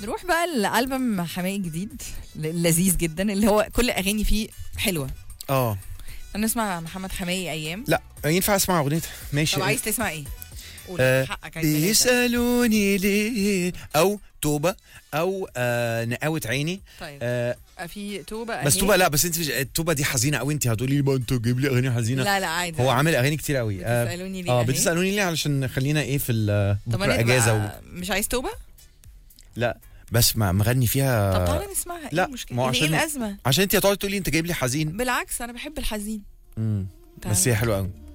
نروح بقى لالبوم حماقي الجديد ل- لذيذ جدا اللي هو كل اغاني فيه حلوه اه نسمع محمد حماقي ايام لا ينفع اسمع اغنيتها ماشي طب عايز تسمع ايه؟ قول آه، حقك عايز ثلاثة. بيسالوني ليه او توبه او آه نقاوه عيني طيب آه آه، في توبه بس أهي. توبه لا بس انت مش التوبه دي حزينه قوي انت هتقولي لي ما انت جايب لي اغاني حزينه لا لا عادي هو عامل اغاني كتير قوي اه بتسالوني ليه آه، أهي؟ بتسالوني ليه علشان خلينا ايه في ال- طب بكره ما اجازه و... نبقى مش عايز توبه؟ لا بس ما مغني فيها طب تعالى نسمعها ايه لا، المشكله؟ ما هو ايه عشان- الازمه؟ عشان انت هتقعدي تقولي انت جايب لي حزين بالعكس انا بحب الحزين مم. تعالى. بس هي حلوه قوي